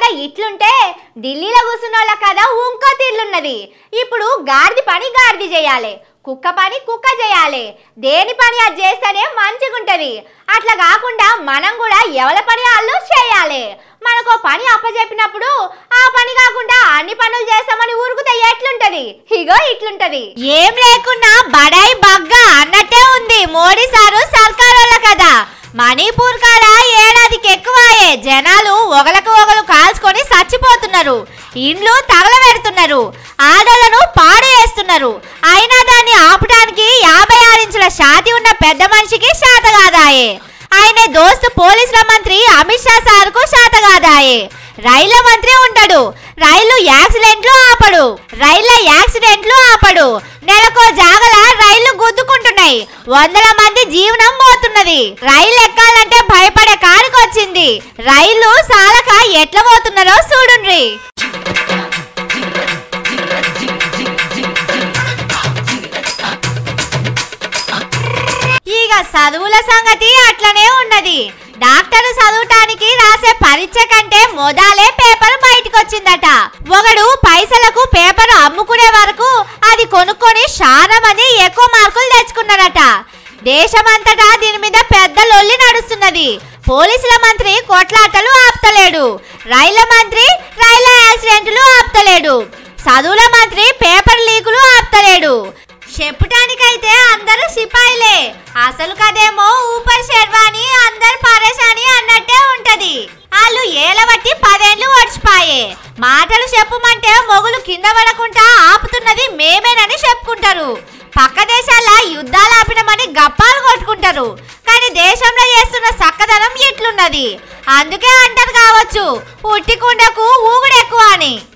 ఇట్లుంటే ఢిల్లీలో కూర్చున్న వాళ్ళ కథ ఇంకో తీర్లున్నది ఇప్పుడు గాడిది పని గాడిది చేయాలి కుక్క పని కుక్క చేయాలి దేని పని అది చేస్తేనే మంచిగుంటది అట్లా కాకుండా మనం కూడా ఎవరి పని వాళ్ళు చేయాలి మనకు పని అప్పచెప్పినప్పుడు ఆ పని కాకుండా అన్ని పనులు చేస్తామని ఊరుకుతే ఎట్లుంటది ఇగో ఇట్లుంటది ఏం లేకున్నా బడాయి బగ్గా అన్నట్టే ఉంది మోడీ సారు సర్కారోళ్ళ కదా మణిపూర్ కాడ ఏడాదికి ఎక్కువాయే జనాలు ఒకలకు ఒకరు కాల్చుకొని చచ్చిపోతున్నారు ఇండ్లు తగలబెడుతున్నారు ఆడలను పాడు చేస్తున్నారు అయినా దాన్ని ఆపడానికి యాభై ఆరు ఇంచుల షాతి ఉన్న పెద్ద మనిషికి శాత కాదాయే ఆయన దోస్తు పోలీసుల మంత్రి అమిత్ షా సార్కు శాత కాదాయే రైళ్ల మంత్రి ఉంటాడు రైలు యాక్సిడెంట్లు ఆపడు రైళ్ల యాక్సిడెంట్లు ఆపడు నెలకో జాగల రైళ్లు గుద్దుకుంటున్నాయి వందల మంది జీవనం పోతున్నది రైలు ఎక్కాలంటే భయపడే కారుకు వచ్చింది రైలు సాలక ఎట్లా పోతున్నారో చూడుండ్రి ఇక చదువుల సంగతి అట్లనే ఉన్నది డాక్టర్ చదవటానికి రాసే పరీక్ష కంటే మొదలే పేపర్ బయటకు వచ్చిందట ఒకడు పైసలకు పేపర్ అమ్ముకునే వరకు అది కొనుక్కొని చాలా మంది ఎక్కువ మార్కులు తెచ్చుకున్నారట దేశమంతటా దీని మీద పెద్ద లొల్లి నడుస్తున్నది పోలీసుల మంత్రి కొట్లాటలు ఆపుతలేడు రైళ్ల మంత్రి రైళ్ల యాక్సిడెంట్లు ఆపుతలేడు చదువుల మంత్రి పేపర్ లీకులు ఆపుతలేడు చెప్పటానికైతే అందరూ సిపాయిలే అసలు కదేమో ఊపర్ శర్వాణి అందరు పరేషాని అన్నట్టే ఉంటది వాళ్ళు ఏలబట్టి పదేండ్లు ఓడిచిపాయే మాటలు చెప్పుమంటే మొగులు కింద పడకుండా ఆపుతున్నది మేమేనని చెప్పుకుంటారు పక్క దేశాల యుద్ధాలు ఆపినమని గప్పాలు కొట్టుకుంటారు కానీ దేశంలో చేస్తున్న చక్కదనం ఇట్లున్నది అందుకే అంటారు కావచ్చు ఉట్టి కుండకు ఊగుడు ఎక్కువ అని